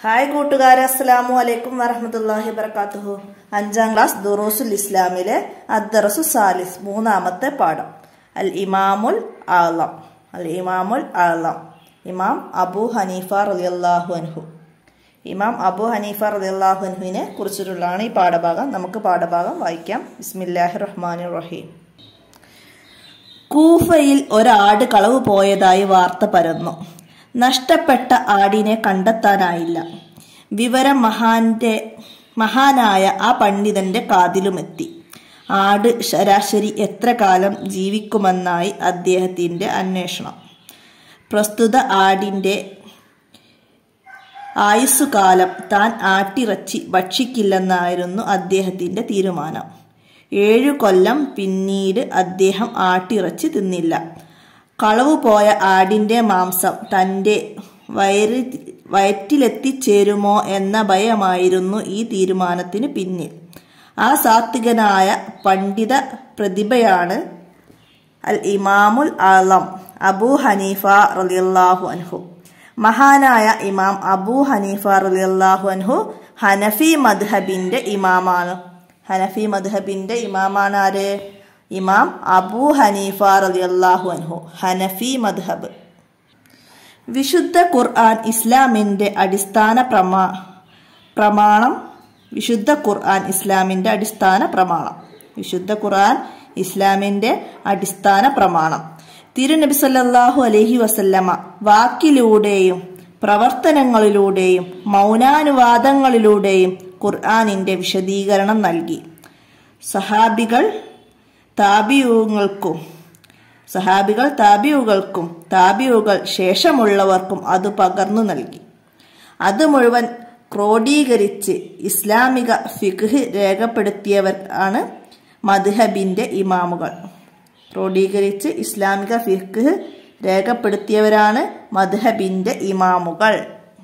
hi കൂട്ടുകാരെ അസ്സലാമു അലൈക്കും വറഹമത്തല്ലാഹി വബർക്കാത്തുഹു അഞ്ചാം ക്ലാസ് ദുറൂസുൽ ഇസ്ലാമിലെ അദ്ദറസു സാലിസ് മൂന്നാമത്തെ പാഠം അൽ ഇമാമുൽ ആളം അൽ ഇമാമുൽ ആളം ഇമാം അബു ഹനീഫ റളിയല്ലാഹു അൻഹു ഇമാം അബു ഹനീഫ റളിയല്ലാഹു അൻഹുവിനെ കുറിച്ചിട്ടുള്ളതാണ് ഈ പാഠഭാഗം നമുക്ക് പാഠഭാഗം വായിക്കാം ബിസ്മില്ലാഹി റഹ്മാനിർ റഹീം കൂഫയിൽ ഒരാട് കളവ് പോയതായി വാർത്ത പരന്നു നഷ്ടപ്പെട്ട ആടിനെ കണ്ടെത്താനായില്ല വിവരം മഹാന്റെ മഹാനായ ആ പണ്ഡിതന്റെ കാതിലുമെത്തി ആട് ശരാശരി എത്ര കാലം ജീവിക്കുമെന്നായി അദ്ദേഹത്തിന്റെ അന്വേഷണം പ്രസ്തുത ആടിന്റെ ആയുസ്സുകാലം താൻ ആട്ടിറച്ചി ഭക്ഷിക്കില്ലെന്നായിരുന്നു അദ്ദേഹത്തിന്റെ തീരുമാനം ഏഴു കൊല്ലം പിന്നീട് അദ്ദേഹം ആട്ടിറച്ചി തിന്നില്ല കളവ് പോയ ആടിന്റെ മാംസം തന്റെ വയറി വയറ്റിലെത്തിച്ചേരുമോ എന്ന ഭയമായിരുന്നു ഈ തീരുമാനത്തിന് പിന്നിൽ ആ സാത്വികനായ പണ്ഡിത പ്രതിഭയാണ് അൽ ഇമാമുൽ ആളം അബൂ ഹനീഫ റളിയല്ലാഹു അൻഹു മഹാനായ ഇമാം അബൂ ഹനീഫ റളിയല്ലാഹു അൻഹു ഹനഫി മദ്ഹബിന്റെ ഇമാമാണ് ഹനഫി മദ്ഹബിന്റെ ഇമാമാണ് ആര് ഇമാം അബൂ ഹനീഫ റളിയല്ലാഹു അൻഹു ഹനഫി മദ്ഹബ് വിശുദ്ധ ഖുർആൻ ഇസ്ലാമിന്റെ അടിസ്ഥാന പ്രമാ പ്രമാണം വിശുദ്ധ ഖുർആൻ ഇസ്ലാമിന്റെ അടിസ്ഥാന പ്രമാണം വിശുദ്ധ ഖുർആൻ ഇസ്ലാമിന്റെ അടിസ്ഥാന പ്രമാണം തിരുനബി സല്ലല്ലാഹു അലൈഹി വസല്ലമ വാക്കിലൂടെയും പ്രവർത്തനങ്ങളിലൂടെയും മൗനാനുവാദങ്ങളിലൂടെയും ഖുർആാനിന്റെ വിശദീകരണം നൽകി സഹാബികൾ താബിയുകൾക്കും സഹാബികൾ താബിയുകൾക്കും താബിയുകൾ ശേഷമുള്ളവർക്കും അത് പകർന്നു നൽകി അത് മുഴുവൻ ക്രോഡീകരിച്ച് ഇസ്ലാമിക ഫിഖ് രേഖപ്പെടുത്തിയവർ ആണ് മദ്ഹബിന്റെ ഇമാമുകൾ ക്രോഡീകരിച്ച് ഇസ്ലാമിക ഫിഖ് രേഖപ്പെടുത്തിയവരാണ് മദ്ഹബിന്റെ ഇമാമുകൾ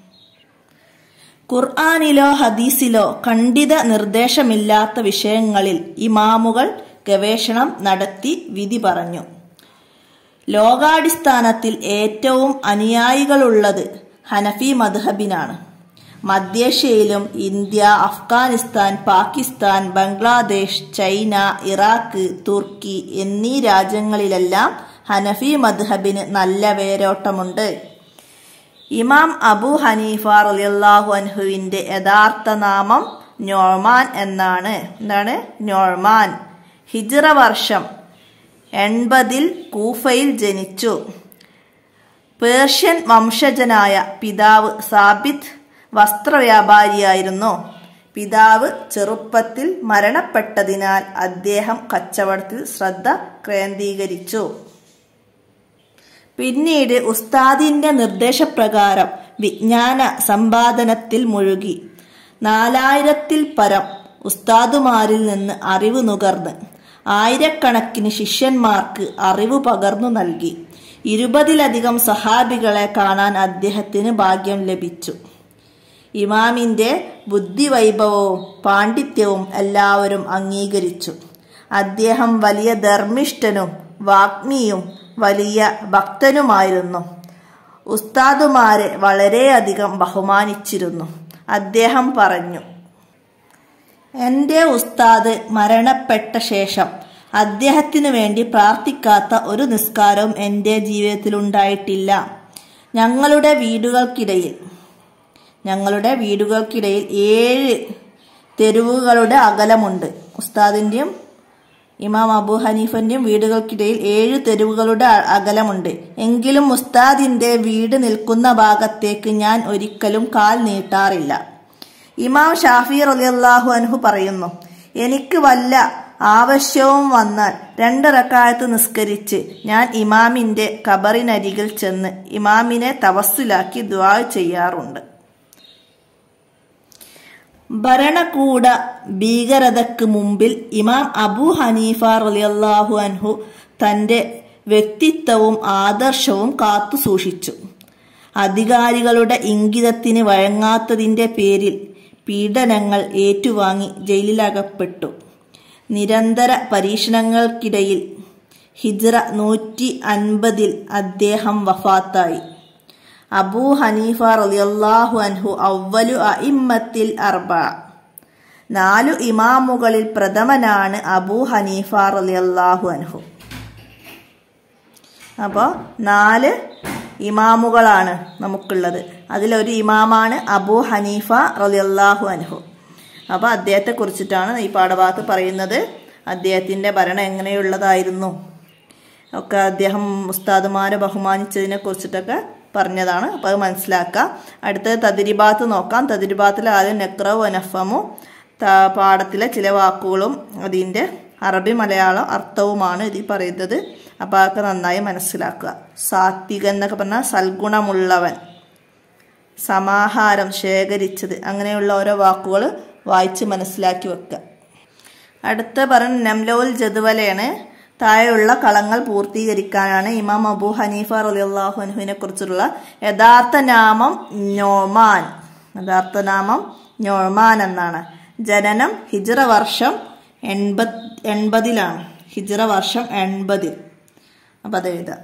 ഖുർആാനിലോ ഹദീസിലോ ഖണ്ഡിത നിർദ്ദേശമില്ലാത്ത വിഷയങ്ങളിൽ ഇമാമുകൾ ഗവേഷണം നടത്തി വിധി പറഞ്ഞു ലോകാടിസ്ഥാനത്തിൽ ഏറ്റവും അനുയായികളുള്ളത് ഹനഫി മദ്ഹബിനാണ് മധ്യേഷ്യയിലും India Afghanistan Pakistan Bangladesh China Iraq തുർക്കി എന്നീ രാജ്യങ്ങളിലെല്ലാം ഹനഫി മദ്ഹബിന് നല്ല വേരോട്ടമുണ്ട് ഇമാം അബു ഹനീഫ റളിയല്ലാഹു അൻഹുവിന്റെ യഥാർത്ഥ നാമം നോമാൻ എന്നാണ് എന്താണ് നോമാൻ ഹിജ്റ വർഷം എൺപതിൽ കൂഫയിൽ ജനിച്ചു പേർഷ്യൻ വംശജനായ പിതാവ് സാബിത്ത് വസ്ത്രവ്യാപാരിയായിരുന്നു പിതാവ് ചെറുപ്പത്തിൽ മരണപ്പെട്ടതിനാൽ അദ്ദേഹം കച്ചവടത്തിൽ ശ്രദ്ധ കേന്ദ്രീകരിച്ചു പിന്നീട് ഉസ്താദിന്റെ നിർദ്ദേശപ്രകാരം വിജ്ഞാന സമ്പാദനത്തിൽ മുഴുകി നാലായിരത്തിൽ പരം ഉസ്താദുമാരിൽ നിന്ന് അറിവ് നുകർന്ന് ആയിരക്കണക്കിന് ശിഷ്യന്മാർക്ക് അറിവ് പകർന്നു നൽകി ഇരുപതിലധികം സഹാബികളെ കാണാൻ അദ്ദേഹത്തിന് ഭാഗ്യം ലഭിച്ചു ഇമാമിന്റെ ബുദ്ധിവൈഭവവും പാണ്ഡിത്യവും എല്ലാവരും അംഗീകരിച്ചു അദ്ദേഹം വലിയ ധർമ്മിഷ്ഠനും വാഗ്മിയും വലിയ ഭക്തനുമായിരുന്നു ഉസ്താദുമാരെ വളരെയധികം ബഹുമാനിച്ചിരുന്നു അദ്ദേഹം പറഞ്ഞു എന്റെ ഉസ്താദ് മരണപ്പെട്ട ശേഷം അദ്ദേഹത്തിനു വേണ്ടി പ്രാർത്ഥിക്കാത്ത ഒരു നിസ്കാരവും എൻ്റെ ജീവിതത്തിൽ ഉണ്ടായിട്ടില്ല ഞങ്ങളുടെ വീടുകൾക്കിടയിൽ ഞങ്ങളുടെ വീടുകൾക്കിടയിൽ ഏഴ് തെരുവുകളുടെ അകലമുണ്ട് ഉസ്താദിന്റെയും ഇമാം അബു ഹനീഫന്റെയും വീടുകൾക്കിടയിൽ ഏഴ് തെരുവുകളുടെ അകലമുണ്ട് എങ്കിലും ഉസ്താദിന്റെ വീട് നിൽക്കുന്ന ഭാഗത്തേക്ക് ഞാൻ ഒരിക്കലും കാൽ നീട്ടാറില്ല ഇമാം ഷാഫി റളിയല്ലാഹു അൻഹു പറയുന്നു എനിക്ക് വല്ല ആവശ്യവും വന്നാൽ രണ്ട് റക്കായത്ത് നിസ്കരിച്ച് ഞാൻ ഇമാമിന്റെ കബറിനരികിൽ ചെന്ന് ഇമാമിനെ തവസ്സുലാക്കി ദ്വാ ചെയ്യാറുണ്ട് ഭരണകൂട ഭീകരതയ്ക്ക് മുമ്പിൽ ഇമാം അബു ഹനീഫ റളിയല്ലാഹു അൻഹു തന്റെ വ്യക്തിത്വവും ആദർശവും കാത്തു സൂക്ഷിച്ചു അധികാരികളുടെ ഇംഗിതത്തിന് വഴങ്ങാത്തതിന്റെ പേരിൽ പീഡനങ്ങൾ ഏറ്റുവാങ്ങി ജയിലിലകപ്പെട്ടു നിരന്തര പരീക്ഷണങ്ങൾക്കിടയിൽ ഹിജ്റ നൂറ്റി അൻപതിൽ അദ്ദേഹം വഫാത്തായി അബൂ ഹനീഫ റളിയല്ലാഹു അൻഹു അവ്വലു അഇമ്മത്തിൽ അർബ നാലു ഇമാമുകളിൽ പ്രഥമനാണ് അബൂ ഹനീഫ റളിയല്ലാഹു അൻഹു അപ്പോൾ നാല് ഇമാമുകളാണ് നമുക്കുള്ളത് അതിലൊരു ഇമാമാണ് അബൂ ഹനീഫ റളിയല്ലാഹു അൻഹു അപ്പോൾ അദ്ദേഹത്തെ കുറിച്ചിട്ടാണ് ഈ പാഠഭാഗത്ത് പറയുന്നത് അദ്ദേഹത്തിൻ്റെ ഭരണം എങ്ങനെയുള്ളതായിരുന്നു ഒക്കെ അദ്ദേഹം ഉസ്താദുമാരെ ബഹുമാനിച്ചതിനെ കുറിച്ചിട്ടൊക്കെ പറഞ്ഞതാണ് അപ്പോൾ അത് മനസ്സിലാക്കുക അടുത്തത് തതിരിബാത്ത് നോക്കാം തതിരിബാത്തിൽ ആദ്യം നെക്രവ് വനഫമു പാഠത്തിലെ ചില വാക്കുകളും അതിൻ്റെ അറബി മലയാളം അർത്ഥവുമാണ് ഇതിൽ പറയുന്നത് അപ്പോൾ അതൊക്കെ നന്നായി മനസ്സിലാക്കുക സാത്വികൻ എന്നൊക്കെ പറഞ്ഞാൽ സൽഗുണമുള്ളവൻ സമാഹാരം ശേഖരിച്ചത് അങ്ങനെയുള്ള ഓരോ വാക്കുകൾ വായിച്ച് മനസ്സിലാക്കി വെക്കുക അടുത്ത പറഞ്ഞ നംലോൽ ജതുവലയാണ് താഴെയുള്ള കളങ്ങൾ പൂർത്തീകരിക്കാനാണ് ഇമാം അബൂ ഹനീഫ റലിയല്ലാഹു അൻഹുവിനെ കുറിച്ചുള്ള യഥാർത്ഥ നാമം ഞോമാൻ യഥാർത്ഥ നാമം ഞോമാൻ എന്നാണ് ജനനം ഹിജ്റ വർഷം എൺപത് എൺപതിലാണ് ഹിജ്റ വർഷം എൺപതിൽ അപ്പം അത് എഴുതാം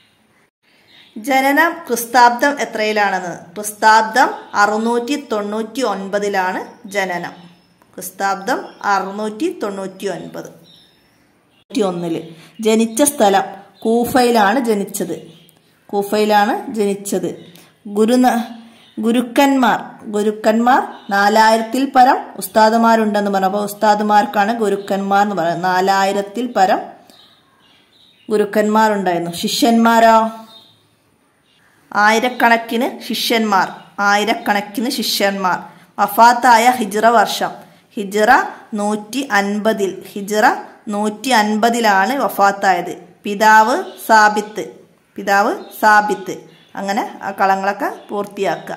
ജനനം ക്രിസ്താബ്ദം എത്രയിലാണെന്ന് ക്രിസ്താബ്ദം അറുന്നൂറ്റി തൊണ്ണൂറ്റി ഒൻപതിലാണ് ജനനം ക്രിസ്താബ്ദം അറുന്നൂറ്റി തൊണ്ണൂറ്റി ഒൻപത് ഒന്നില് ജനിച്ച സ്ഥലം കൂഫയിലാണ് ജനിച്ചത് കൂഫയിലാണ് ജനിച്ചത് ഗുരുന ഗുരുക്കന്മാർ ഗുരുക്കന്മാർ നാലായിരത്തിൽ പരം ഉസ്താദുമാരുണ്ടെന്ന് പറഞ്ഞു അപ്പോൾ ഉസ്താദുമാർക്കാണ് ഗുരുക്കന്മാർ എന്ന് പറയുന്നത് നാലായിരത്തിൽ പരം ഗുരുക്കന്മാരുണ്ടായിരുന്നു ശിഷ്യന്മാരോ ആയിരക്കണക്കിന് ശിഷ്യന്മാർ ആയിരക്കണക്കിന് ശിഷ്യന്മാർ വഫാത്തായ ഹിജ്റ വർഷം ഹിജ്റ നൂറ്റി അൻപതിൽ ഹിജ്റ നൂറ്റി അൻപതിലാണ് വഫാത്തായത് പിതാവ് സാബിത്ത് പിതാവ് സാബിത്ത് അങ്ങനെ ആ കളങ്ങളൊക്കെ പൂർത്തിയാക്കുക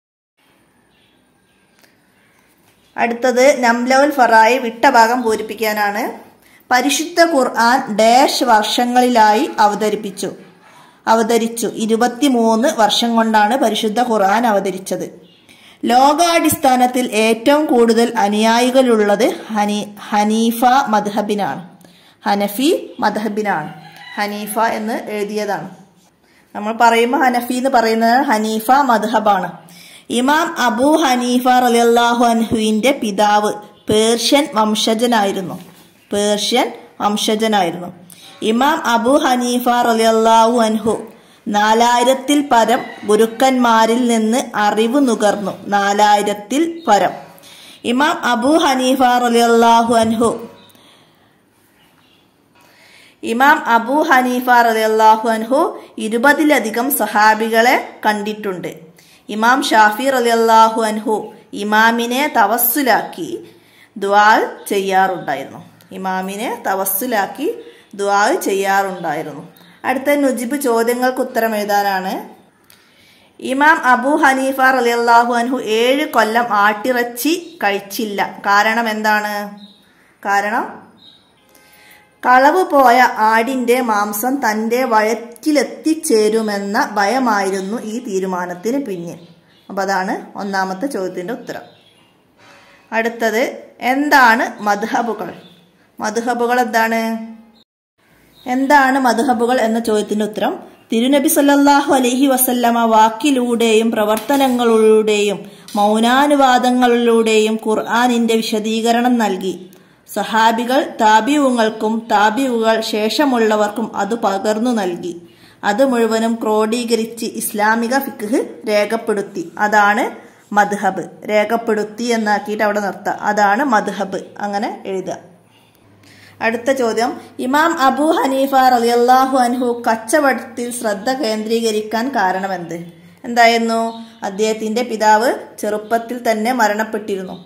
അടുത്തത് നംലൗൽ ഫറായി വിട്ട ഭാഗം പൂരിപ്പിക്കാനാണ് പരിശുദ്ധ ഖുർആൻ ഡാഷ് വർഷങ്ങളിലായി അവതരിപ്പിച്ചു അവതരിച്ചു ഇരുപത്തിമൂന്ന് വർഷം കൊണ്ടാണ് പരിശുദ്ധ ഖുർആൻ അവതരിച്ചത് ലോകാടിസ്ഥാനത്തിൽ ഏറ്റവും കൂടുതൽ അനുയായികളുള്ളത് ഹനി ഹനീഫ മദ്ഹബിനാണ് ഹനഫി മദ്ഹബിനാണ് ഹനീഫ എന്ന് എഴുതിയതാണ് നമ്മൾ പറയുമ്പോൾ ഹനഫി എന്ന് പറയുന്നത് ഹനീഫ മദ്ഹബാണ് ഇമാം അബൂ ഹനീഫ റലിയല്ലാഹു അൻഹുവിന്റെ പിതാവ് പേർഷ്യൻ വംശജനായിരുന്നു പേർഷ്യൻ വംശജനായിരുന്നു ഇമാം അബൂ ഹനീഫ റലിയല്ലാഹു അൻഹു നാലായിരത്തിൽ പരം ഗുരുക്കന്മാരിൽ നിന്ന് അറിവ് നുകർന്നു നാലായിരത്തിൽ പരം ഇമാം അബൂ ഹനീഫ റലിയല്ലാഹു അൻഹു ഇമാം അബൂ ഹനീഫ റലിയല്ലാഹു അൻഹു ഇരുപതിലധികം സഹാബികളെ കണ്ടിട്ടുണ്ട് ഇമാം ഷാഫി റലിയല്ലാഹു അൻഹു ഇമാമിനെ തവസ്സുലാക്കി ദ്വാൽ ചെയ്യാറുണ്ടായിരുന്നു ഇമാമിനെ തവസ്സുലാക്കി ദ്വാൽ ചെയ്യാറുണ്ടായിരുന്നു അടുത്ത നുജിബ് ചോദ്യങ്ങൾക്ക് ഉത്തരം എഴുതാനാണ് ഇമാം അബൂ ഹനീഫ റലിയല്ലാഹു അൻഹു ഏഴ് കൊല്ലം ആട്ടിറച്ചി കഴിച്ചില്ല കാരണം എന്താണ് കാരണം കളവ് പോയ ആടിന്റെ മാംസം തന്റെ വയറ്റിലെത്തിച്ചേരുമെന്ന ഭയമായിരുന്നു ഈ തീരുമാനത്തിന് പിന്നിൽ അപ്പം അതാണ് ഒന്നാമത്തെ ചോദ്യത്തിന്റെ ഉത്തരം അടുത്തത് എന്താണ് മധുഹബുകൾ മധുഹബുകൾ എന്താണ് എന്താണ് മധുഹബുകൾ എന്ന ചോദ്യത്തിന്റെ ഉത്തരം തിരുനബി സല്ലല്ലാഹു അലൈഹി വസല്ലമ വാക്കിലൂടെയും പ്രവർത്തനങ്ങളിലൂടെയും മൗനാനുവാദങ്ങളിലൂടെയും ഖുർആാനിന്റെ വിശദീകരണം നൽകി സഹാബികൾ താബിവുങ്ങൾക്കും താബിവുകൾ ശേഷമുള്ളവർക്കും അത് പകർന്നു നൽകി അത് മുഴുവനും ക്രോഡീകരിച്ച് ഇസ്ലാമിക ഫിഖ് രേഖപ്പെടുത്തി അതാണ് മദ്ഹബ് രേഖപ്പെടുത്തി എന്നാക്കിയിട്ട് അവിടെ നിർത്തുക അതാണ് മദ്ഹബ് അങ്ങനെ എഴുതുക അടുത്ത ചോദ്യം ഇമാം അബൂ ഹനീഫ റളിയല്ലാഹു അൻഹു കച്ചവടത്തിൽ ശ്രദ്ധ കേന്ദ്രീകരിക്കാൻ കാരണമെന്ത് എന്തായിരുന്നു അദ്ദേഹത്തിന്റെ പിതാവ് ചെറുപ്പത്തിൽ തന്നെ മരണപ്പെട്ടിരുന്നു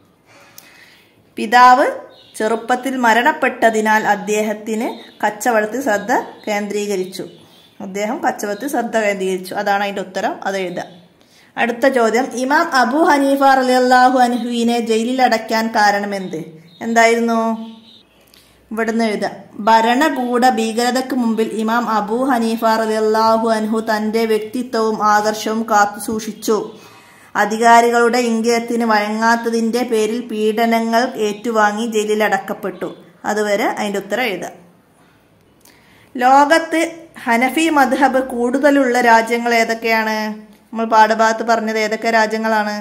പിതാവ് ചെറുപ്പത്തിൽ മരണപ്പെട്ടതിനാൽ അദ്ദേഹത്തിന് കച്ചവടത്തിൽ ശ്രദ്ധ കേന്ദ്രീകരിച്ചു അദ്ദേഹം കച്ചവടത്തിൽ ശ്രദ്ധ കേന്ദ്രീകരിച്ചു അതാണ് അതിന്റെ ഉത്തരം അത് എഴുതുക അടുത്ത ചോദ്യം ഇമാം അബു ഹനീഫ റളിയല്ലാഹു അൻഹുവിനെ ജയിലിൽ അടയ്ക്കാൻ കാരണമെന്ത് എന്തായിരുന്നു ഇവിടുന്ന് എഴുതാം ഭരണകൂട ഭീകരതയ്ക്ക് മുമ്പിൽ ഇമാം അബൂ ഹനീഫ റളിയല്ലാഹു അൻഹു തന്റെ വ്യക്തിത്വവും ആദർശവും കാത്തു സൂക്ഷിച്ചു അധികാരികളുടെ ഇംഗിതത്തിന് വഴങ്ങാത്തതിന്റെ പേരിൽ പീഡനങ്ങൾ ഏറ്റുവാങ്ങി ജയിലിൽ അടക്കപ്പെട്ടു അതുവരെ അതിന്റെ ഉത്തരം എഴുതാം ലോകത്ത് ഹനഫി മദ്ഹബ് കൂടുതലുള്ള രാജ്യങ്ങൾ ഏതൊക്കെയാണ് നമ്മൾ പാഠഭാഗത്ത് പറഞ്ഞത് ഏതൊക്കെ രാജ്യങ്ങളാണ്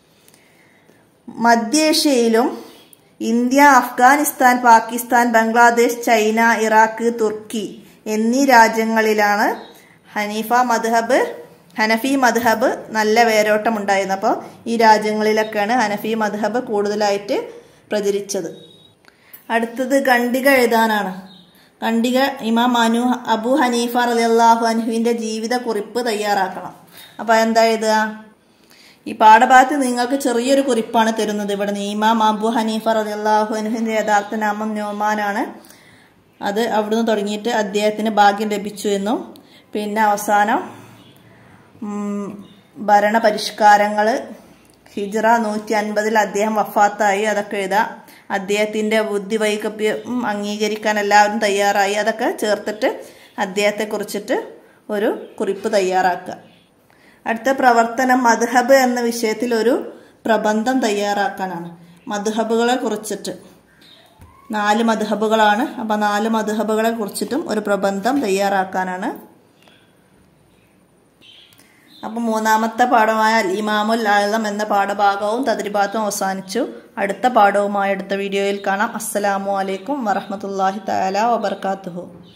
മധ്യേഷ്യയിലും India Afghanistan Pakistan Bangladesh China Iraq തുർക്കി എന്നീ രാജ്യങ്ങളിലാണ് ഹനീഫ മദ്ഹബ് ഹനഫി മദ്ഹബ് നല്ല വേരോട്ടം ഉണ്ടായിരുന്നത് അപ്പോൾ ഈ രാജ്യങ്ങളിലൊക്കെയാണ് ഹനഫി മദ്ഹബ് കൂടുതലായിട്ട് പ്രചരിച്ചത് അടുത്തത് ഖണ്ഡിക എഴുതാനാണ് ഖണ്ഡിക ഇമാം മനു അബു ഹനീഫ റളിയല്ലാഹു അൻഹുവിൻ്റെ ജീവിത കുറിപ്പ് തയ്യാറാക്കണം അപ്പോൾ എന്താ എഴുതുക ഈ പാഠഭാഗത്ത് നിങ്ങൾക്ക് ചെറിയൊരു കുറിപ്പാണ് തരുന്നത് ഇവിടെ നിന്ന് ഇമാം അബു ഹനീഫ റളിയല്ലാഹു അൻഹുവിൻ്റെ യഥാർത്ഥ നാമം നോമാനാണ് അത് അവിടുന്ന് തുടങ്ങിയിട്ട് അദ്ദേഹത്തിന് ഭാഗ്യം ലഭിച്ചു എന്നും പിന്നെ അവസാനം ഉം, ഭരണപരിഷ്കാരങ്ങൾ ഹിജ്റ നൂറ്റി അൻപതിൽ അദ്ദേഹം വഫാത്തായി അതൊക്കെ എഴുതാം അദ്ദേഹത്തിൻ്റെ ബുദ്ധിവൈകല്യം അംഗീകരിക്കാൻ എല്ലാവരും തയ്യാറായി അതൊക്കെ ചേർത്തിട്ട് അദ്ദേഹത്തെ കുറിച്ചിട്ട് ഒരു കുറിപ്പ് തയ്യാറാക്കുക അടുത്ത പ്രവർത്തനം മദ്ഹബ് എന്ന വിഷയത്തിൽ ഒരു പ്രബന്ധം തയ്യാറാക്കാനാണ് മദ്ഹബുകളെ കുറിച്ചിട്ട് നാല് മദ്ഹബുകളാണ് അപ്പം നാല് മദ്ഹബുകളെ കുറിച്ചിട്ടും ഒരു പ്രബന്ധം തയ്യാറാക്കാനാണ് അപ്പം മൂന്നാമത്തെ പാഠമായ അൽ ഇമാമുൽ ആലം എന്ന പാഠഭാഗവും തദ്രിഭാഗവും അവസാനിച്ചു അടുത്ത പാഠവുമായി അടുത്ത വീഡിയോയിൽ കാണാം അസ്സലാമു അലൈക്കും വറഹമത്തല്ലാഹി തആല വബർക്കാത്തുഹു